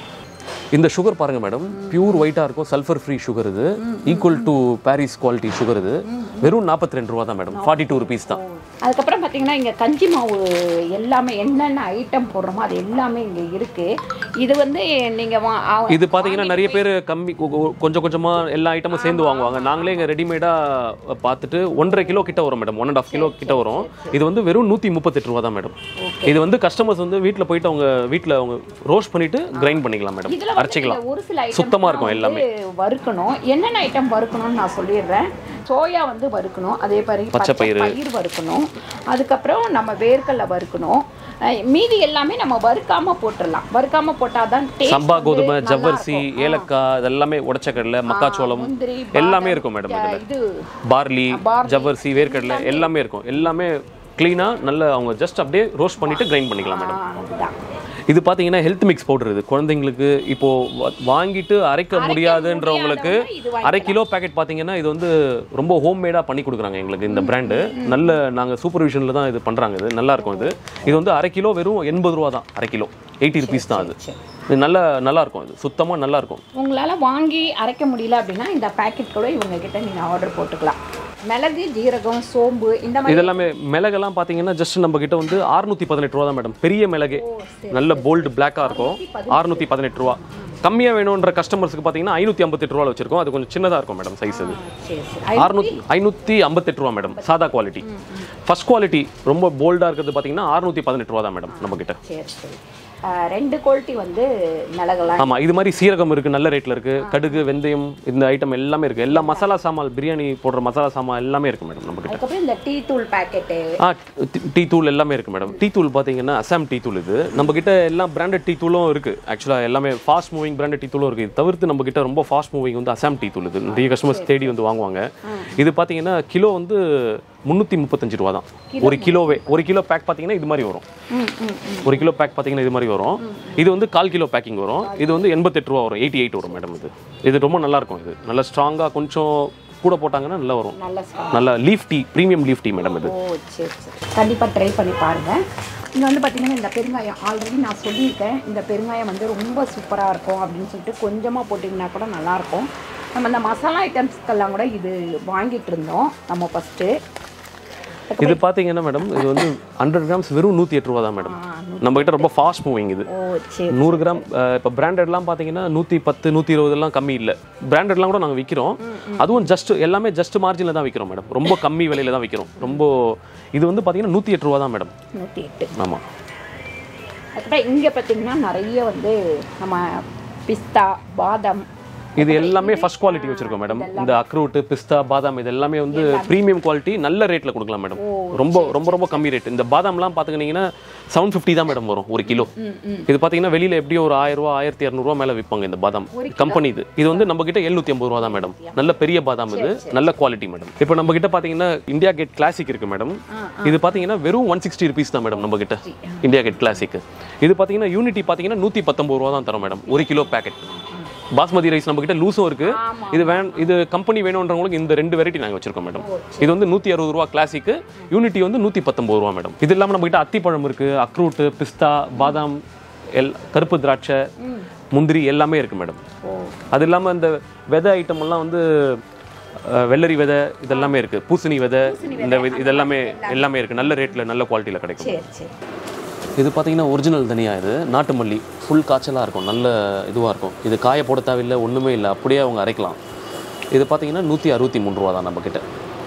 இந்த சுகர் பாருங்க மேடம் பியூர் ஒயிட்டாக இருக்கும் சல்ஃபர் ஃப்ரீ சுகர் இது equal to Parrys quality sugar இது வெறும் நாற்பத்தி ரெண்டு ரூபா தான் மேடம் ஃபார்ட்டி டூ ருபீஸ் தான் அதுக்கப்புறம் பார்த்தீங்கன்னா இங்கே கஞ்சி மாவு எல்லாமே என்னென்ன ஐட்டம் போடுறோமோ அது எல்லாமே இங்கே இருக்குது இது வந்து நீங்கள் இது பார்த்தீங்கன்னா நிறைய பேர் கம்மி கொ- கொ- கொஞ்சம் கொஞ்சமாக எல்லா ஐட்டமும் சேர்ந்து வாங்குவாங்க நாங்களே இங்கே ரெடிமேடாக பார்த்துட்டு ஒன்றரை கிலோ கிட்ட வரும் madam one and half kilo கிட்ட வரும் இது வந்து வெறும் நூற்றி முப்பத்தெட்டு ரூபா தான் மேடம் இது வந்து கஸ்டமர்ஸ் வந்து வீட்டில் போயிட்டு அவங்க வீட்டில் அவங்க ரோஸ்ட் பண்ணிட்டு கிரைண்ட் பண்ணிக்கலாம் மேடம் இதில் அரைச்சிக்கலாம் ஒரு சில ஐட்டம் சுத்தமா இருக்கும் எல்லாமே. வறுக்கணும் என்னென்ன ஐட்டம் வறுக்கணும்னு நான் சொல்லிடுறேன் சோயா வந்து வறுக்கணும் அதே மாதிரி பச்சை பயிறு. பயிர் வறுக்கணும் அதுக்கப்புறம் நம்ம வேர்க்கடலை வறுக்கணும் அஹ் மீதி எல்லாமே நம்ம வறுக்காம போட்டுடலாம் வறுக்காம போட்டாதான் taste சம்பா வந்து கோதுமை நல்லா ஜவ்வரிசி இருக்கும். ஏலக்காய் இதெல்லாமே உடச்சக்கடலை மக்காச்சோளம் முந்திரி எல்லாமே பாதாம், இருக்கும் மேடம் அஹ் இதில் இது பார்லி barley. ஜவ்வரிசி வேர்க்கடலை எல்லாமே இருக்கும் எல்லாமே க்ளீனாக நல்ல அவங்க ஜஸ்ட் அப்படியே ரோஸ்ட் பண்ணிட்டு கிரைண்ட் பண்ணிக்கலாம் மேடம் ஆ, அதுதான் இது பார்த்தீங்கன்னா ஹெல்த் மிக்ஸ் பவுடர் இது குழந்தைங்களுக்கு இப்போ வா- வாங்கிட்டு அரைக்க முடியாதுன்றவங்களுக்கு இது அரை கிலோ பேக்கெட் பார்த்தீங்கன்னா இது வந்து ரொம்ப ஹோம் மேடாக பண்ணி கொடுக்குறாங்க எங்களுக்கு இந்த பிராண்டு நல்ல நாங்கள் சூப்பர்விஷனில் தான் இது பண்ணுறாங்க இது நல்லா இருக்கும் இது இது வந்து அரை கிலோ வெறும் எண்பது ரூபா தான் அரை கிலோ எயிட்டி ருபீஸ் தான் அது சரி. இது நல்ல நல்லா இருக்கும் இது சுத்தமாக நல்லா இருக்கும் உங்களால் வாங்கி அரைக்க முடியல அப்படின்னா இந்த பேக்கெட் கூட இவங்க கிட்ட நீங்கள் ஆர்டர் போட்டுக்கலாம் மிளகு ஜீரகம் சோம்பு இந்த மாதிரி இதெல்லாமே மிளகெல்லாம் பார்த்தீங்கன்னா ஜஸ்ட் நம்ம கிட்ட வந்து 618 பதினெட்டு ரூபா தான் மேடம் பெரிய மிளகு நல்ல போல்டு பிளாக்காக இருக்கும் 618 பதினெட்டு ரூபா கம்மியாக வேணுன்ற கஸ்டமர்ஸ்க்கு பார்த்தீங்கன்னா ஐநூற்றி ஐம்பத்தெட்டு ரூபாவில் வச்சிருக்கோம் அது கொஞ்சம் சின்னதாக இருக்கும் மேடம் சைஸ் அது சரி சரி அறுநூத்தி ஐநூற்றி ஐம்பத்தெட்டு ரூபா மேடம் சாதா குவாலிட்டி ஃபர்ஸ்ட் குவாலிட்டி ரொம்ப போல்டாக இருக்கிறது பார்த்தீங்கன்னா அறுநூற்றி பதினெட்டு ரூபா தான் மேடம் நம்மக்கிட்ட சரி சரி ஆ, ரெண்டு குவாலிட்டி வந்து மிளகெல்லாம் ஆமாம் இது மாதிரி சீரகம் இருக்குது நல்ல ரேட்டில் இருக்குது கடுகு வெந்தயம் இந்த ஐட்டம் எல்லாமே இருக்குது எல்லா மசாலா சாமான் பிரியாணி போடுற மசாலா சாமான் எல்லாமே இருக்குது மேடம் நம்மக்கிட்ட அதுக்கப்புறம் இந்த டீ தூள் பேக்கெட்டு ஆ டீ- டீ தூள் எல்லாமே இருக்குது மேடம் டீ தூள் பார்த்தீங்கன்னா அசாம் டீ தூள் இது நம்மக்கிட்ட எல்லா பிராண்டட் டீ தூளும் இருக்குது ஆக்சுவலாக எல்லாமே ஃபாஸ்ட் மூவிங் பிராண்டட் டீ தூளும் இருக்குது இது தவிர்த்து நம்மக்கிட்ட ரொம்ப ஃபாஸ்ட் மூவிங் வந்து அசாம் டீ தூள் இது நிறைய கஸ்டமர்ஸ் தேடி வந்து வாங்குவாங்க இது பார்த்தீங்கன்னா கிலோ வந்து முந்நூற்றி முப்பத்தஞ்சு ரூபா தான் ஒரு கிலோவே ஒரு கிலோ பேக் பார்த்தீங்கன்னா இது மாதிரி வரும் ம் ம் ம் ஒரு கிலோ பேக் பார்த்தீங்கன்னா இது மாதிரி வரும் இது வந்து கால் கிலோ பேக்கிங் வரும் இது வந்து எண்பத்தெட்டு ரூபா வரும் எயிட்டி எயிட் வரும் மேடம் இது இது ரொம்ப நல்லா இருக்கும் இது நல்லா ஸ்ட்ராங்காக கொஞ்சம் கூட போட்டாங்கன்னா நல்லா வரும் நல்ல ஸ்மெல் நல்லா leaf tea premium leaf tea madam இது ஓ சரி சரி கண்டிப்பாக ட்ரை பண்ணி பாருங்கள் இங்கே வந்து பார்த்தீங்கன்னா இந்த பெருங்காயம் ஆல்ரெடி நான் சொல்லியிருக்கேன் இந்த பெருங்காயம் வந்து ரொம்ப சூப்பராக இருக்கும் அப்படின்னு சொல்லிட்டு கொஞ்சமாக போட்டிங்கன்னா கூட நல்லாயிருக்கும் நம்ம இந்த மசாலா ஐட்டம்ஸ்க்கெல்லாம் கூட இது வாங்கிட்டு இருந்தோம் நம்ம ஃபஸ்ட்டு இது பார்த்தீங்கன்னா மேடம் இது வந்து ஹண்ட்ரட் கிராம்ஸ் வெறும் நூற்றி எட்டு ரூபா தான் மேடம் நம்ம கிட்ட ரொம்ப ஃபாஸ்ட் மூவிங் இது ஓ சரி நூறு கிராம் இப்போ பிராண்டட்லாம் பார்த்தீங்கன்னா நூற்றி பத்து நூற்றி இருபதுலாம் கம்மி இல்லை பிராண்டட்லாம் கூட நாங்கள் விற்கிறோம் அதுவும் ஜஸ்ட் எல்லாமே ஜஸ்ட் மார்ஜினில் தான் விற்கிறோம் மேடம் ரொம்ப கம்மி விலையில தான் விற்கிறோம் ரொம்ப இது வந்து பார்த்தீங்கன்னா நூற்றி எட்டு ரூபா தான் மேடம் நூற்றி எட்டு ஆமாம் அதுக்கப்புறம் இங்கே பார்த்தீங்கன்னா நிறைய வந்து நம்ம பிஸ்தா பாதாம் இது எல்லாமே ஃபர்ஸ்ட் குவாலிட்டி வச்சிருக்கோம் மேடம் இந்த அக்ரூட் பிஸ்தா பாதாம் இது எல்லாமே வந்து ப்ரீமியம் குவாலிட்டி நல்ல ரேட்ல கொடுக்கலாம் மேடம் ரொம்ப ரொம்ப ரொம்ப கம்மி ரேட் இந்த பாதாம்லாம் பார்த்துக்கிட்டிங்கன்னா செவன் ஃபிஃப்டி தான் மேடம் வரும் ஒரு கிலோ இது பார்த்தீங்கன்னா வெளியில எப்படியும் ஒரு ஆயிரம் ரூபா ஆயிரத்தி இரநூறுவா மேலே விற்பாங்க இந்த பாதாம் கம்பெனி இது இது வந்து நம்ம கிட்ட எழுநூத்தி ஐம்பது ரூபா தான் மேடம் நல்ல பெரிய பாதாம் இது நல்ல குவாலிட்டி மேடம் இப்போ நம்ம கிட்ட பார்த்தீங்கன்னா இந்தியா கேட் கிளாசிக் இருக்கு மேடம் இது பார்த்தீங்கன்னா வெறும் ஒன் சிக்ஸ்டி ருபீஸ் தான் மேடம் நம்ம கிட்ட இந்தியா கேட் கிளாசிக் இது பார்த்தீங்கன்னா யூனிட்டி பார்த்தீங்கன்னா நூற்றி பத்தொம்பது ரூபா தான் தரோம் மேடம் ஒரு கிலோ பேக்கெட் பாஸ்மதி ரைஸ் நம்ம கிட்ட லூஸும் இருக்கு இது வேன் இது கம்பெனி வேணுன்றவங்களுக்கு இந்த ரெண்டு வெரைட்டி நாங்கள் வச்சிருக்கோம் மேடம் இது வந்து நூற்றி அறுபது ரூபா கிளாசிக்கு யூனிட்டி வந்து நூற்றி பத்தொம்பது ரூபா மேடம் இது இல்லாமல் நம்ம கிட்ட அத்திப்பழம் இருக்கு அக்ரூட்டு பிஸ்தா பாதாம் எல் கருப்பு திராட்சை முந்திரி எல்லாமே இருக்கு மேடம் அது இல்லாமல் இந்த விதை ஐட்டம் எல்லாம் வந்து அஹ், வெள்ளரி விதை இதெல்லாமே இருக்கு பூசணி விதை இந்த வி- இதெல்லாமே எல்லாமே இருக்கு நல்ல ரேட்ல நல்ல குவாலிட்டியில் கிடைக்கும் சரி சரி இது பார்த்தீங்கன்னா ஒரிஜினல் தனியா இது நாட்டு மல்லி ஃபுல் காய்ச்சலாக இருக்கும் நல்ல இதுவாக இருக்கும் இது காய போட தேவையில்லை ஒன்றுமே இல்லை அப்படியே அவங்க அரைக்கலாம் இது பார்த்தீங்கன்னா நூற்றி அறுபத்தி மூணு ரூபா தான் நம்மக்கிட்ட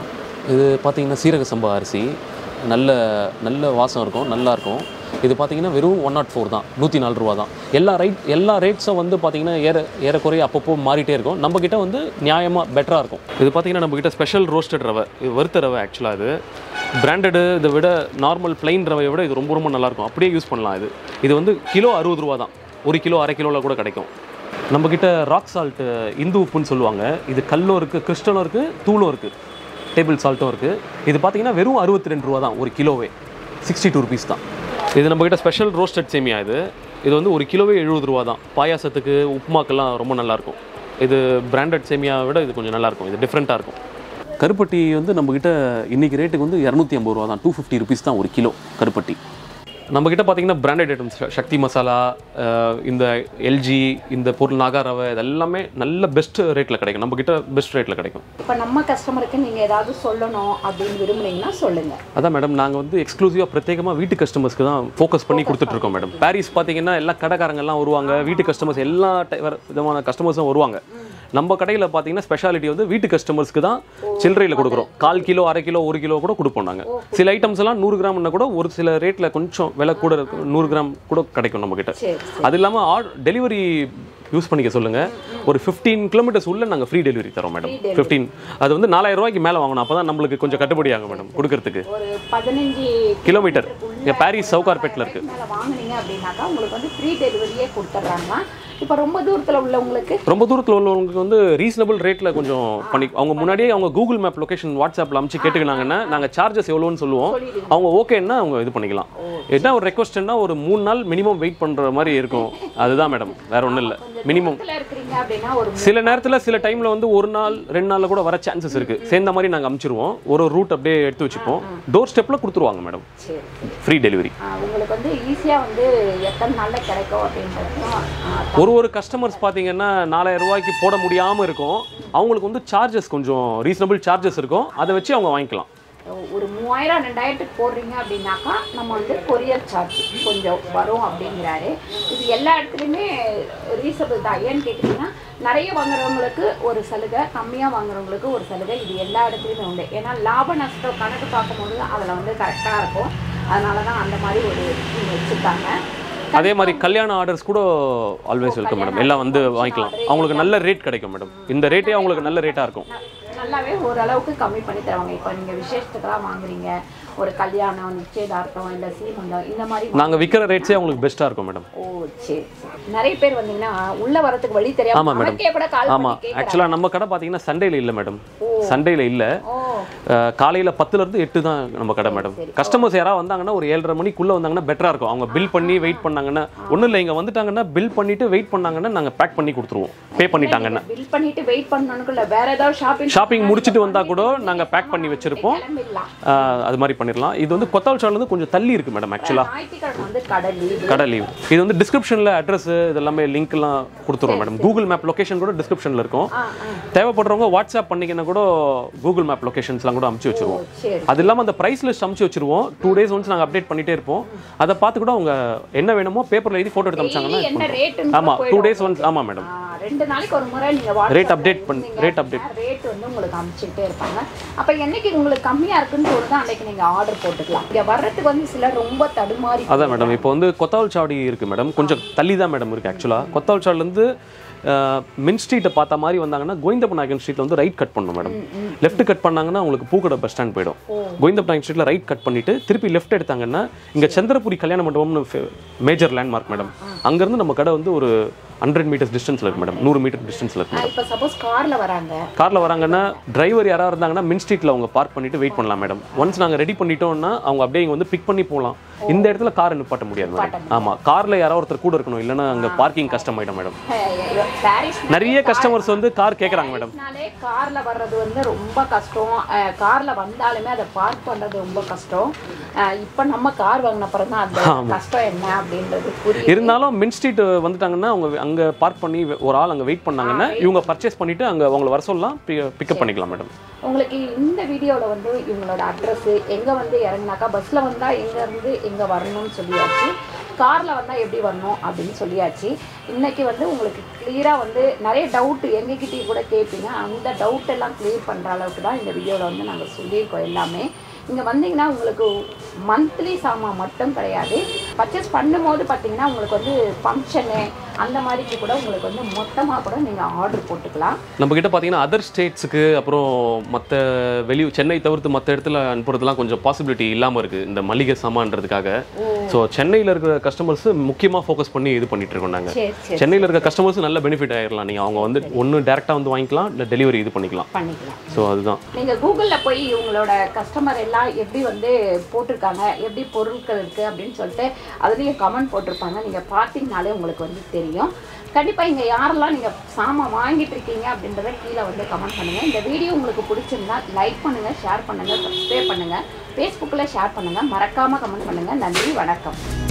இது பார்த்தீங்கன்னா சீரக சம்பா அரிசி நல்ல நல்ல வாசம் இருக்கும் நல்லா இருக்கும் இது பார்த்தீங்கன்னா வெறும் ஒன் நாட் ஃபோர் தான் நூற்றி நாலு ரூபா தான் எல்லா ரைட் எல்லா ரேட்ஸும் வந்து பார்த்தீங்கன்னா ஏற ஏறக்குறைய அப்பப்போ மாறிட்டே இருக்கும் நம்மக்கிட்ட வந்து நியாயமாக பெட்டராக இருக்கும் இது பார்த்தீங்கன்னா நம்மக்கிட்ட ஸ்பெஷல் ரோஸ்டட் ரவை இது வறுத்த ரவை ஆக்சுவலாக இது பிராண்டடு இதை விட நார்மல் பிளைன் ரவையை விட இது ரொம்ப ரொம்ப நல்லாயிருக்கும் அப்படியே யூஸ் பண்ணலாம் இது இது வந்து கிலோ அறுபது ரூபா தான் ஒரு கிலோ அரை கிலோவில் கூட கிடைக்கும் நம்மக்கிட்ட ராக் சால்ட்டு இந்து உப்புன்னு சொல்லுவாங்க இது கல்லும் இருக்குது கிறிஸ்டலும் இருக்குது தூளும் இருக்குது டேபிள் சால்ட்டும் இருக்குது இது பார்த்தீங்கன்னா வெறும் அறுபத்தி ரெண்டு ரூபா தான் ஒரு கிலோவே சிக்ஸ்டி டூ ருபீஸ் தான் இது நம்மக்கிட்ட ஸ்பெஷல் ரோஸ்டட் சேமியா இது இது வந்து ஒரு கிலோவே எழுபது ரூபா தான் பாயாசத்துக்கு உப்புமாக்கெல்லாம் ரொம்ப நல்லாயிருக்கும் இது பிராண்டட் சேமியாவை விட இது கொஞ்சம் நல்லாயிருக்கும் இது டிஃப்ரெண்ட்டாக இருக்கும் கருப்பட்டி வந்து நம்மக்கிட்ட இன்றைக்கி ரேட்டுக்கு வந்து இரநூத்தி ஐம்பது ரூபா தான் டூ ஃபிஃப்டி ருபீஸ் தான் ஒரு கிலோ கருப்பட்டி நம்மக்கிட்ட பார்த்தீங்கன்னா பிராண்டட் ஐட்டம்ஸ் சக்தி மசாலா அஹ், இந்த எல்ஜி இந்த பொருள் நாகா ரவை இதெல்லாமே நல்ல பெஸ்ட் ரேட்டில் கிடைக்கும் நம்மக்கிட்ட பெஸ்ட் ரேட்டில் கிடைக்கும் இப்போ நம்ம கஸ்டமருக்கு நீங்கள் ஏதாவது சொல்லணும் அப்படின்னு விரும்புனீங்கன்னா சொல்லுங்கள் அதான் மேடம் நாங்கள் வந்து எக்ஸ்க்ளூசிவாக பிரத்யேகமாக வீட்டு கஸ்டமர்ஸ்க்கு தான் ஃபோக்கஸ் பண்ணி கொடுத்துட்ருக்கோம் மேடம் பாரிஸ் பார்த்தீங்கன்னா எல்லா கடைக்காரங்க எல்லாம் வருவாங்க வீட்டு கஸ்டமர்ஸ் எல்லா type- விதமான கஸ்டமர்ஸும் வருவாங்க நம்ம கடையில் பார்த்தீங்கன்னா ஸ்பெஷாலிட்டி வந்து வீட்டு கஸ்டமர்ஸ்க்கு தான் சில்லறையில் கொடுக்குறோம் கால் கிலோ அரை கிலோ ஒரு கிலோ கூட கொடுப்போம் நாங்கள் சில ஐட்டம்ஸ் எல்லாம் நூறு கிராம்னா கூட ஒரு சில ரேட்டில் கொஞ்சம் விலை கூட இருக்கும் நூறு கிராம் கூட கிடைக்கும் நம்மக்கிட்ட சரி அது இல்லாமல் ஆர்டர் டெலிவரி யூஸ் பண்ணிக்க சொல்லுங்க ஒரு ஃபிஃப்டீன் கிலோமீட்டர்ஸ் உள்ள நாங்கள் ஃப்ரீ டெலிவரி தரோம் மேடம் ஃபிஃப்டீன் அது வந்து நாலாயிரம் ரூபாய்க்கு மேலே வாங்கணும் அப்போ தான் நம்மளுக்கு கொஞ்சம் கட்டுப்படி ஆகும் மேடம் கொடுக்கறதுக்கு ஒரு பதினஞ்சு கிலோமீட்டர் இங்கே பாரிஸ் சவுகார்பேட்டில் இருக்குது மேலே வாங்குனீங்க அப்படின்னாக்கா உங்களுக்கு வந்து ஃப்ரீ டெலிவரியே கொடுத்துட்றாங்க இப்போ ரொம்ப தூரத்துல உள்ளவங்களுக்கு ரொம்ப தூரத்தில் உள்ளவங்களுக்கு வந்து ரீசனபிள் ரேட்டில் கொஞ்சம் பண்ணி அவங்க முன்னாடியே அவங்க கூகுள் மேப் லொகேஷன் வாட்ஸ்அப்பில் அமைச்சு கேட்டுக்கினாங்கன்னா நாங்கள் சார்ஜஸ் எவ்வளோன்னு சொல்லுவோம் அவங்க ஓகேன்னா அவங்க இது பண்ணிக்கலாம் என்ன ஒரு ரெக்வஸ்ட்னா ஒரு மூணு நாள் மினிமம் வெயிட் பண்ணுற மாதிரி இருக்கும் அதுதான் மேடம் வேற ஒன்றும் இல்லை மினிமம் தூரத்துல இருக்கிறீங்க அப்படின்னா ஒரு சில நேரத்தில் சில டைமில் வந்து ஒரு நாள் ரெண்டு நாளில் கூட வர சான்சஸ் இருக்குது சேர்ந்த மாதிரி நாங்கள் அமுச்சிருவோம் ஒரு ரூட் அப்படியே எடுத்து வச்சுப்போம் டோர் ஸ்டெப்பில் கொடுத்துருவாங்க மேடம் சரி ஃப்ரீ டெலிவரி ஆ, உங்களுக்கு வந்து ஈஸியா வந்து எத்தனை நாள்ல கிடைக்கும் அப்படின்றதையும் ஆ, ஒரு ஒரு கஸ்டமர்ஸ் பார்த்தீங்கன்னா நாலாயிரம் ரூபாய்க்கு போட முடியாமல் இருக்கும் அவங்களுக்கு வந்து சார்ஜஸ் கொஞ்சம் ரீசனபிள் சார்ஜஸ் இருக்கும் அதை வச்சு அவங்க வாங்கிக்கலாம் ஒரு மூவாயிரம் ரெண்டாயிரத்துக்கு போடுறீங்க அப்படின்னாக்கா நம்ம வந்து கொரியர் சார்ஜ் கொஞ்சம் வரும் அப்படிங்கிறாரு இது எல்லா இடத்துலையுமே ரீசபிள் தான் ஏன்னு கேட்டிங்கன்னா நிறைய வாங்குறவங்களுக்கு ஒரு சலுகை கம்மியாக வாங்குறவங்களுக்கு ஒரு சலுகை இது எல்லா இடத்துலையுமே உண்டு ஏன்னா லாப நஷ்டம் கணக்கு பார்க்கும்போது அதில் வந்து கரெக்டாக இருக்கும் அதனால தான் அந்த மாதிரி ஒரு ஸ்கீம் வச்சுருக்காங்க அதே மாதிரி கல்யாண ஆர்டர்ஸ் கூட ஆல்வேஸ் வெல்கம் மேடம் எல்லாம் வந்து வாங்கிக்கலாம் அவங்களுக்கு நல்ல ரேட் கிடைக்கும் மேடம் இந்த ரேட்டே அவங்களுக்கு நல்ல ரேட்டாக இருக்கும் நல்லாவே ஓரளவுக்கு கம்மி பண்ணி தருவாங்க இப்போ நீங்கள் விசேஷத்துக்கெல்லாம் வாங்குறீங்க ஒரு கல்யாணம் நிச்சயதார்த்தம் இல்லை சீமந்தம் இந்த மாதிரி நாங்கள் விற்கிற ரேட்ஸே அவங்களுக்கு பெஸ்ட்டாக இருக்கும் மேடம் ஓ சரி சரி. நிறைய பேர் வந்தீங்கன்னா உள்ள வரதுக்கு வழி தெரியாம ஆமா, madam. நமக்கே கூட கால் ஆமாம் பண்ணி ஆக்சுவலாக நம்ம கடை பார்த்தீங்கன்னா சண்டேல இல்லை மேடம் சண்டேல இல்லை ஓ காலையில் பத்துலேருந்து எட்டு தான் நம்ம கடை மேடம் கஸ்டமர்ஸ் யாராவது வந்தாங்கன்னா ஒரு ஏழரை மணிக்குள்ளே வந்தாங்கன்னா பெட்டராக இருக்கும் அவங்க பில் பண்ணி வெயிட் பண்ணாங்கன்னா ஒன்றும் இல்லை இங்கே வந்துட்டாங்கன்னா பில் பண்ணிட்டு வெயிட் பண்ணாங்கன்னா நாங்கள் பேக் பண்ணி கொடுத்துருவோம் பே பண்ணிட்டாங்கன்னா பில் பண்ணிட்டு வெயிட் பண்ணணும்ல வேற ஏதாவது ஷாப்பிங் ஷாப்பிங் முடிச்சுட்டு வந்தால் கூட நாங்கள் பேக் பண்ணி வச்சுருப்போம் கிளம்பிடலாம் அது மாதிரி பண்ணிடலாம் இது வந்து கொத்தால் சாலேருந்து கொஞ்சம் தள்ளி இருக்குது மேடம் ஆக்சுவலாக ஞாயிற்றுக்கிழமை வந்து கடல் லீவு கடை லீவ் இது வந்து டிஸ்கிரிப்ஷனில் அட்ரஸ் இதெல்லாமே லிங்க்லாம் கொடுத்துருவோம் மேடம் கூகுள் மேப் லொகேஷன் கூட டிஸ்கிரிப்ஷனில் இருக்கும் ஆ ஆ தேவைப்படுறவங்க வாட்ஸ்அப் பண்ணிக்கினா கூட கூகுள் மேப் லொகேஷன்ஸ்லாம் கூட அமுச்சு வச்சிருவோம் சரி அது இல்லாமல் அந்த ப்ரைஸ் லிஸ்ட் அமுச்சு வச்சிருவோம் டூ டேஸ் ஒன்ஸ் நாங்கள் அப்டேட் பண்ணிட்டே இருப்போம் அதை பார்த்து கூட அவங்க என்ன வேணுமோ பேப்பரில் எழுதி ஃபோட்டோ எடுத்து அமிச்சாங்கன்னா என்ன ரேட்டுன்னு ஆமாம் டூ டேஸ் ஒன்ஸ் ஆமாம் மேடம் ரெண்டு நாளைக்கு ஒரு முறை நீங்க Rate update பண்ணு- rate update. ரேட் வந்து உங்களுக்கு அனுப்பிச்சுட்டே இருப்பாங்க அப்ப என்னைக்கு உங்களுக்கு கம்மியா இருக்குன்னு தோணுதோ அன்னைக்கு நீங்க ஆர்டர் போட்டுக்கலாம் இங்க வர்றதுக்கு வந்து சிலர் ரொம்ப தடுமாறி அதான் மேடம் இப்போ வந்து கொத்தாவல் சாவடி இருக்குது மேடம் கொஞ்சம் தள்ளி தான் மேடம் இருக்குது ஆக்சுவலாக கொத்தாவல் சாவடிலேருந்து மின் ஸ்ட்ரீட்டை பார்த்த மாதிரி வந்தாங்கன்னா கோவிந்தப்பநாயகன் ஸ்ட்ரீட்டில் வந்து ரைட் கட் பண்ணணும் மேடம் லெஃப்ட் கட் பண்ணாங்கன்னா உங்களுக்கு பூக்கடை பஸ் ஸ்டாண்ட் போயிடும் கோவிந்தப்பநாயகன் ஸ்ட்ரீட்டில் ரைட் கட் பண்ணிட்டு திருப்பி லெஃப்ட் எடுத்தாங்கன்னா இங்கே சந்திரபுரி கல்யாண மண்டபம்னு மேஜர் லேண்ட்மார்க் மேடம் அங்கேருந்து நம்ம கடை வந்து ஒரு ஹண்ட்ரட் மீட்டர்ஸ் டிஸ்டன்ஸில் இருக்கு மேடம் நூறு மீட்டர் டிஸ்டன்ஸில் இருக்கு மேடம் இப்ப சப்போஸ் கார்ல வராங்க காரில் வராங்கன்னா டிரைவர் யாராவது இருந்தாங்கன்னா மின் ஸ்ட்ரீட்டில் அவங்க பார்க் பண்ணிட்டு வெயிட் பண்ணலாம் மேடம் ஒன்ஸ் நாங்கள் ரெடி பண்ணிட்டோம்னா அவங்க அப்படியே இங்கே வந்து பிக் பண்ணி போகலாம் இந்த இடத்துல கார் நிப்பாட்ட முடியாது மேடம் ஆமாம் காரில் யாராவது ஒருத்தர் கூட இருக்கணும் இல்லைன்னா அங்கே பார்க்கிங் கஷ்டம் ஆயிடும் மேடம் பாரிஸ் நிறைய கஸ்டமர்ஸ் வந்து கார் கேட்குறாங்க மேடம் நாளே கார்ல வர்றது வந்து ரொம்ப கஷ்டம் அஹ் கார்ல வந்தாலுமே அதை பார்க் பண்றது ரொம்ப கஷ்டம் அஹ் இப்ப நம்ம கார் வாங்கின பிறகு தான் அந்த கஷ்டம் என்ன அப்படின்றது புரியுது இருந்தாலும் மின் ஸ்ட்ரீட் வந்துட்டாங்கன்னா அவங்க அங்கே பார்க் பண்ணி ஒரு ஆள் அங்கே வெயிட் பண்ணாங்கன்னா இவங்க பர்ச்சேஸ் பண்ணிட்டு அங்கே அவங்கள வர சொல்லலாம் பிக்கப் பண்ணிக்கலாம் மேடம் உங்களுக்கு இந்த வீடியோவில் வந்து இவங்களோட அட்ரஸ் எங்கே வந்து இறங்குனாக்கா பஸ்ஸில் வந்தால் எங்கேருந்து எங்கே வரணும்னு சொல்லியாச்சு காரில் வந்தால் எப்படி வரணும் அப்படின்னு சொல்லியாச்சு இன்னைக்கு வந்து உங்களுக்கு கிளியராக வந்து நிறைய டவுட் எங்ககிட்டயும் கூட கேட்பீங்க அந்த டவுட் எல்லாம் கிளியர் பண்ணுற அளவுக்கு தான் இந்த வீடியோவில் வந்து நாங்கள் சொல்லியிருக்கோம் எல்லாமே இங்கே வந்தீங்கன்னா உங்களுக்கு மந்த்லி சாமான் மட்டும் கிடையாது பர்ச்சேஸ் பண்ணும்போது பார்த்தீங்கன்னா உங்களுக்கு வந்து ஃபங்க்ஷனு அந்த மாதிரிக்கு கூட உங்களுக்கு வந்து மொத்தமாக கூட நீங்கள் ஆர்டர் போட்டுக்கலாம் நம்ம கிட்ட பார்த்தீங்கன்னா அதர் ஸ்டேட்ஸுக்கு அப்புறம் மற்ற வெளி சென்னை தவிர்த்து மற்ற இடத்துல அனுப்புறதுலாம் கொஞ்சம் பாசிபிலிட்டி இல்லாமல் இருக்குது இந்த மளிகை சாமான்றதுக்காக ஸோ சென்னையில் இருக்கிற கஸ்டமர்ஸ் முக்கியமாக ஃபோக்கஸ் பண்ணி இது பண்ணிட்டு இருக்கோம் நாங்கள் சரி சரி சென்னையில் இருக்க கஸ்டமர்ஸ் நல்ல பெனிஃபிட் ஆயிடலாம் நீங்கள் அவங்க வந்து ஒன்று டேரெக்டாக வந்து வாங்கிக்கலாம் இல்லை டெலிவரி இது பண்ணிக்கலாம் பண்ணிக்கலாம் ஸோ அதுதான் நீங்க கூகுள்ல போய் இவங்களோட கஸ்டமர் எல்லாம் எப்படி வந்து போட்டிருக்காங்க எப்படி பொருட்கள் இருக்கு அப்படின்னு சொல்லிட்டு அதுலயும் கமெண்ட் போட்டிருப்பாங்க நீங்க பார்த்தீங்கனாலே உங்களுக்கு வந்து தெரியும் கண்டிப்பா இங்க யாரெல்லாம் நீங்க சாமான் வாங்கிட்டு இருக்கீங்க அப்படின்றத கீழே வந்து கமெண்ட் பண்ணுங்க இந்த வீடியோ உங்களுக்கு பிடிச்சிருந்தா லைக் பண்ணுங்க ஷேர் பண்ணுங்க சப்ஸ்கிரைப் பண்ணுங்க ஃபேஸ்புக்கில் ஷேர் பண்ணுங்க மறக்காம கமெண்ட் பண்ணுங்க நன்றி வணக்கம்